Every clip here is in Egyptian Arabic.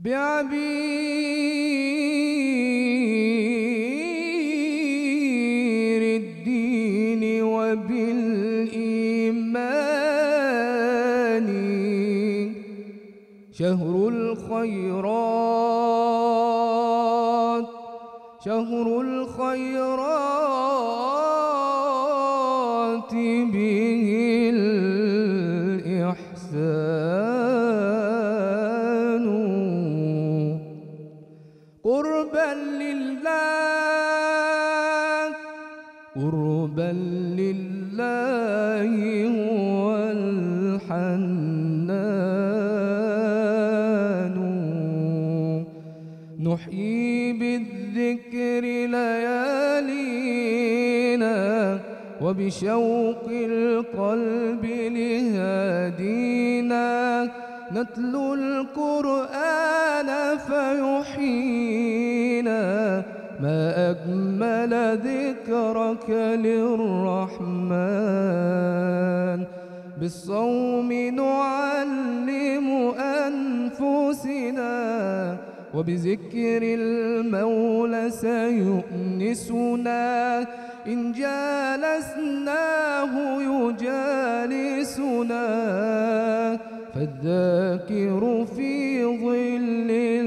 بعبير الدين وبالإيمان شهر الخيرات شهر الخيرات به الإحسان قربا لله قربا لله هو الحنان نحيي بالذكر ليالينا وبشوق القلب لهادينا نتلو القرآن فيحيينا ما أجمل ذكرك للرحمن بالصوم نعلم أنفسنا وبذكر المولى سيؤنسنا إن جالسناه يجالسنا فالذاكر في ظل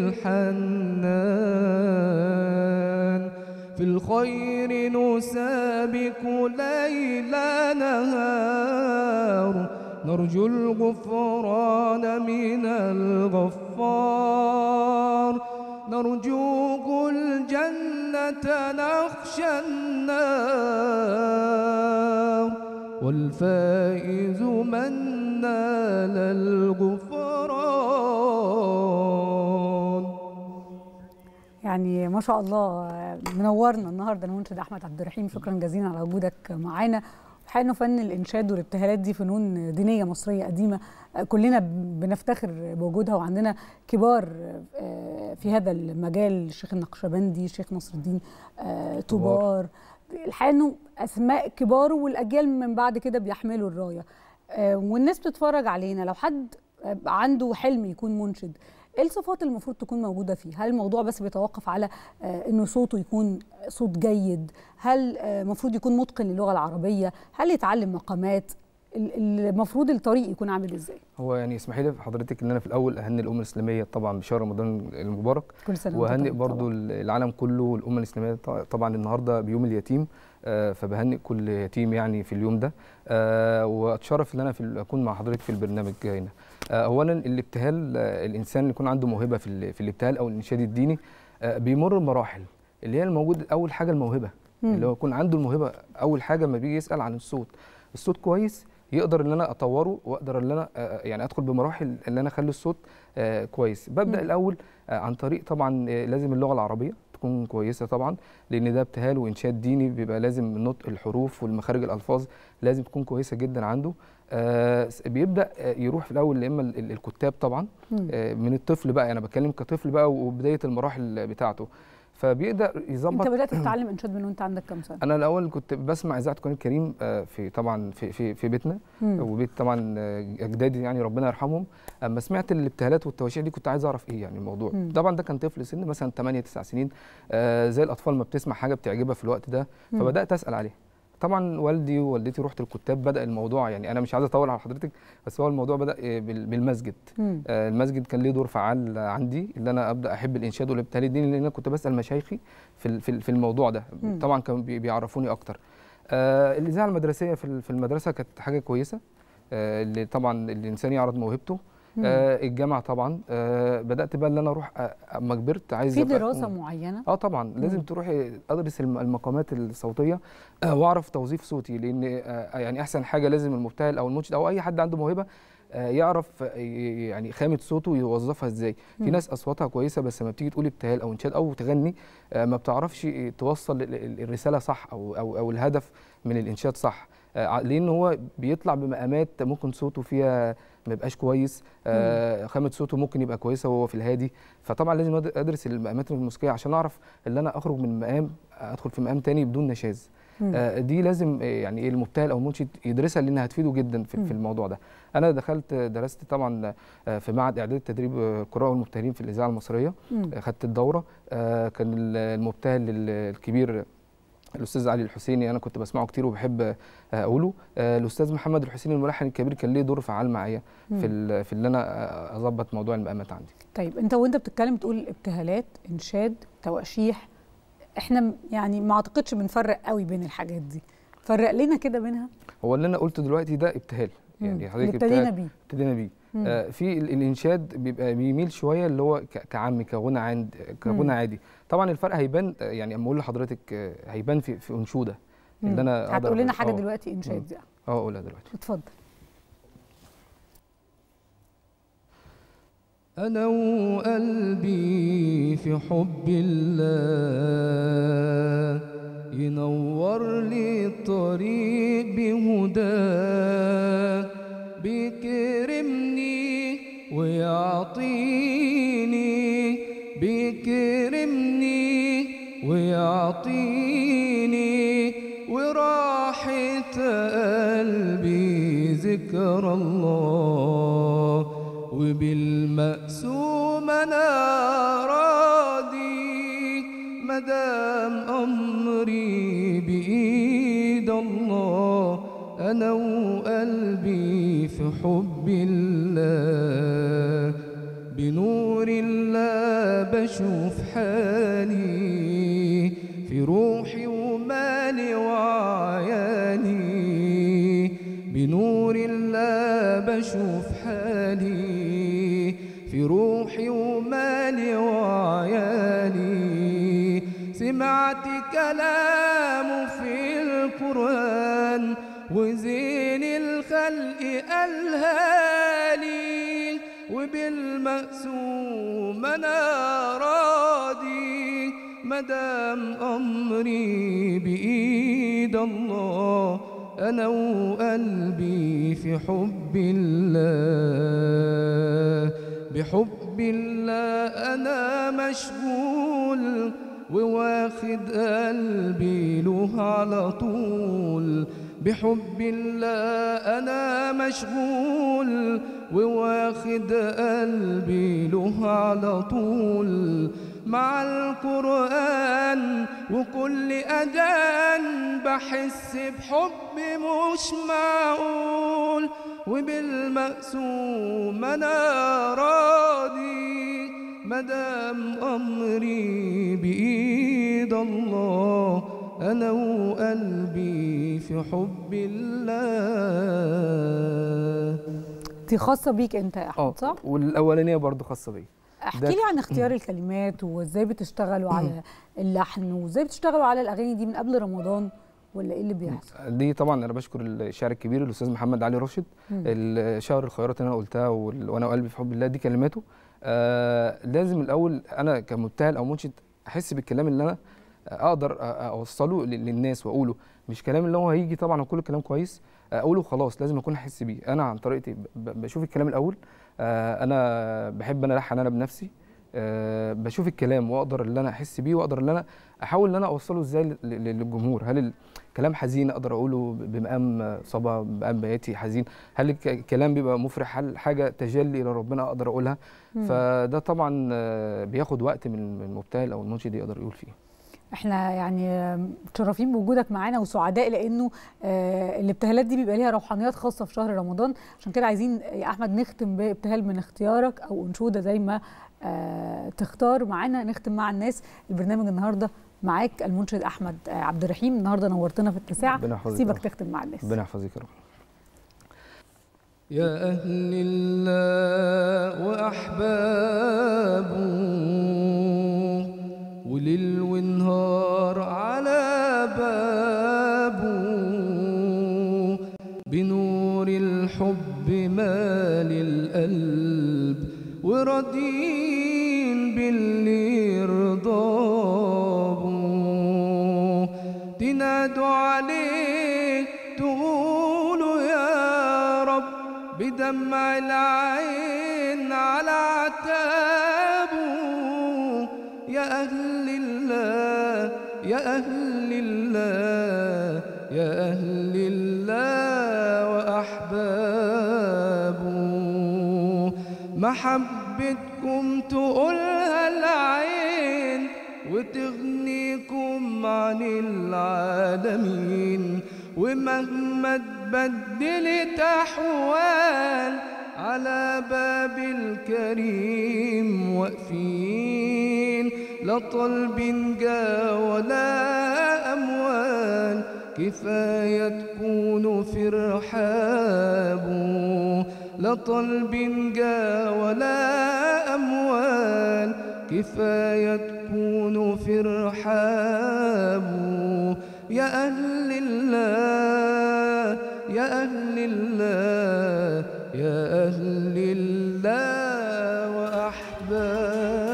الحنان في الخير نسابق ليل نهار نرجو الغفران من الغفار نرجوه الجنة نخشى النار والفائز من نال الغفران يعني ما شاء الله منورنا النهارده المنشد احمد عبد الرحيم شكرا جزيلا على وجودك معانا الحقيقه انه فن الانشاد والابتهالات دي فنون دينيه مصريه قديمه كلنا بنفتخر بوجودها وعندنا كبار في هذا المجال الشيخ النقشبندي الشيخ نصر الدين طوبار الحقيقه انه اسماء كبار والاجيال من بعد كده بيحملوا الرايه والناس بتتفرج علينا لو حد عنده حلم يكون منشد ايه الصفات اللي المفروض تكون موجوده فيه هل الموضوع بس بيتوقف على انه صوته يكون صوت جيد هل المفروض يكون متقن للغه العربيه هل يتعلم مقامات المفروض الطريق يكون عامل ازاي هو يعني اسمحي لي حضرتك ان انا في الاول اهني الامه الاسلاميه طبعا بشهر رمضان المبارك كل سنه وهنئ برضو العالم كله والامه الاسلاميه طبعا النهارده بيوم اليتيم آه فبهنئ كل يتيم يعني في اليوم ده آه واتشرف ان انا في اكون مع حضرتك في البرنامج هنا آه اولا الابتهال الانسان اللي يكون عنده موهبه في, في الابتهال او الانشاد الديني بيمر بمراحل اللي هي الموجود اول حاجه الموهبه مم. اللي هو يكون عنده الموهبه اول حاجه ما بيجي يسال عن الصوت الصوت كويس يقدر ان انا اطوره واقدر ان انا يعني ادخل بمراحل ان انا اخلي الصوت كويس ببدا م. الاول عن طريق طبعا لازم اللغه العربيه تكون كويسه طبعا لان ده ابتهال وانشاد ديني بيبقى لازم نطق الحروف والمخارج الالفاظ لازم تكون كويسه جدا عنده آه بيبدا يروح في الاول اما الكتاب طبعا آه من الطفل بقى انا بتكلم كطفل بقى وبدايه المراحل بتاعته فبيقدر يظبط انت بدات تتعلم انشاد من وانت عندك كام سنه انا الاول كنت بسمع اذاعه القران الكريم في طبعا في في, في بيتنا مم. وبيت طبعا اجدادي يعني ربنا يرحمهم اما سمعت الابتهالات والتواشيح دي كنت عايز اعرف ايه يعني الموضوع مم. طبعا ده كان طفل سن مثلا 8 9 سنين آه زي الاطفال ما بتسمع حاجه بتعجبها في الوقت ده مم. فبدات اسال عليه طبعا والدي ووالدتي رحت الكتاب بدا الموضوع يعني انا مش عايز اطول على حضرتك بس هو الموضوع بدا بالمسجد مم. آه المسجد كان ليه دور فعال عندي اللي انا ابدا احب الانشاد والابتهال الديني لان انا كنت بسال مشايخي في في الموضوع ده مم. طبعا كانوا بيعرفوني اكتر آه الاذاعه المدرسيه في المدرسه كانت حاجه كويسه آه اللي طبعا الانسان يعرض موهبته آه الجامعه طبعا آه بدات بقى ان انا اروح اما كبرت عايز في دراسه معينه اه طبعا لازم تروحي ادرس المقامات الصوتيه آه واعرف توظيف صوتي لان آه يعني احسن حاجه لازم المبتهل او المنشد او اي حد عنده موهبه آه يعرف يعني خامه صوته يوظفها ازاي في ناس اصواتها كويسه بس لما بتيجي تقول ابتهال او انشاد او تغني آه ما بتعرفش توصل الرساله صح او او, أو الهدف من الانشاد صح آه لان هو بيطلع بمقامات ممكن صوته فيها ما يبقاش كويس آه خامه صوته ممكن يبقى كويسه وهو في الهادي فطبعا لازم ادرس المقامات الموسيقيه عشان اعرف ان انا اخرج من مقام ادخل في مقام تاني بدون نشاز مم. آه، دي لازم آه، يعني ايه المبتهل او المنشد يدرسها لانها هتفيده جدا في مم. في الموضوع ده انا دخلت آه، درست طبعا آه، في معهد اعداد تدريب آه، القراء والمبتهلين في الاذاعه المصريه مم. خدت الدوره آه، كان ال- المبتهل ال- الكبير الاستاذ علي الحسيني انا كنت بسمعه كتير وبحب آه، اقوله آه، الاستاذ محمد الحسيني الملحن الكبير كان ليه دور فعال معايا مم. في ال- في اللي انا آه، اظبط موضوع المقامات عندي طيب انت وانت بتتكلم تقول ابتهالات انشاد تواشيح احنا م- يعني ما اعتقدش بنفرق قوي بين الحاجات دي فرق لنا كده بينها هو اللي انا قلته دلوقتي ده ابتهال مم. يعني اللي حضرتك ابتدينا ابتهال بيه ابتدينا بيه مم. آه، في ال- الانشاد بيبقى بيميل شويه اللي هو ك- كعامي كغنى عند مم. كغنى عادي طبعا الفرق هيبان آه، يعني اما اقول لحضرتك آه، هيبان في في انشوده مم. اللي انا أقدر هتقول لنا أقول- حاجه آه، دلوقتي انشاد مم. دي اه اقولها دلوقتي اتفضل أنا وقلبي في حب الله ينور لي الطريق بهداه بيكرمني ويعطيني بيكرمني ويعطيني وراحة قلبي ذكر الله وبالمقسوم انا راضي مدام امري بايد الله انا وقلبي في حب الله بنور الله بشوف حالي في روحي ومالي وعيالي بنور الله بشوف حالي في روحي ومالي وعيالي سمعت كلامه في القرآن وزين الخلق قالها لي وبالمقسوم انا راضي مدام امري بايد الله انا وقلبي في حب الله بحب الله انا مشغول وواخد قلبي له على طول بحب الله انا مشغول وواخد قلبي له على طول مع القرآن وكل أذان بحس بحب مش معقول وبالمقسوم أنا راضي مدام أمري بإيد الله أنا وقلبي في حب الله دي خاصه بيك انت يا اه احمد صح والاولانيه برضو خاصه بيا احكي ده- لي عن اختيار الكلمات وازاي بتشتغلوا على اللحن وازاي بتشتغلوا على الاغاني دي من قبل رمضان ولا ايه اللي بيحصل دي طبعا انا بشكر الشاعر الكبير الاستاذ محمد علي راشد مم. الشعر الخيرات اللي انا قلتها وال- وانا وقلبي في حب الله دي كلماته آه لازم الاول انا كمبتهل او منشد احس بالكلام اللي انا اقدر أ- اوصله لل- للناس واقوله مش كلام اللي هو هيجي طبعا وكل كلام كويس اقوله خلاص لازم اكون احس بيه انا عن طريقتي ب- ب- بشوف الكلام الاول آه انا بحب انا الحن انا بنفسي آه بشوف الكلام واقدر اللي انا احس بيه واقدر اللي انا احاول ان انا اوصله ازاي لل- لل- للجمهور هل الكلام حزين اقدر اقوله ب- بمقام صبا بمقام بياتي حزين هل الك- الكلام بيبقى مفرح هل حاجه تجلي الى ربنا اقدر اقولها مم. فده طبعا آه، بياخد وقت من من المبتهل او المنشد يقدر يقول فيه احنا يعني متشرفين بوجودك معانا وسعداء لانه آه، الابتهالات دي بيبقى ليها روحانيات خاصه في شهر رمضان عشان كده عايزين يا احمد نختم بابتهال من اختيارك او انشوده زي ما آه، تختار معانا نختم مع الناس البرنامج النهارده معاك المنشد احمد آه، عبد الرحيم النهارده نورتنا في التساعه ربنا يحفظك يا سيبك رب. تختم مع الناس ربنا يحفظك يا رب يا أهل الله وأحبابه وليل ونهار على بابه بنور الحب مال القلب وراضين باللي رضابه تنادوا عليه تقولوا يا رب بدمع العين على عتابه يا أهل الله يا أهل الله يا أهل الله وأحبابه محبتكم تقولها العين وتغنيكم عن العالمين ومهما تبدلت أحوال على باب الكريم واقفين لا طلب جا ولا أموال كفاية تكونوا في رحابه لا طلب جا ولا أموال كفاية تكونوا في رحابه يا أهل الله يا أهل الله يا أهل الله وأحبابه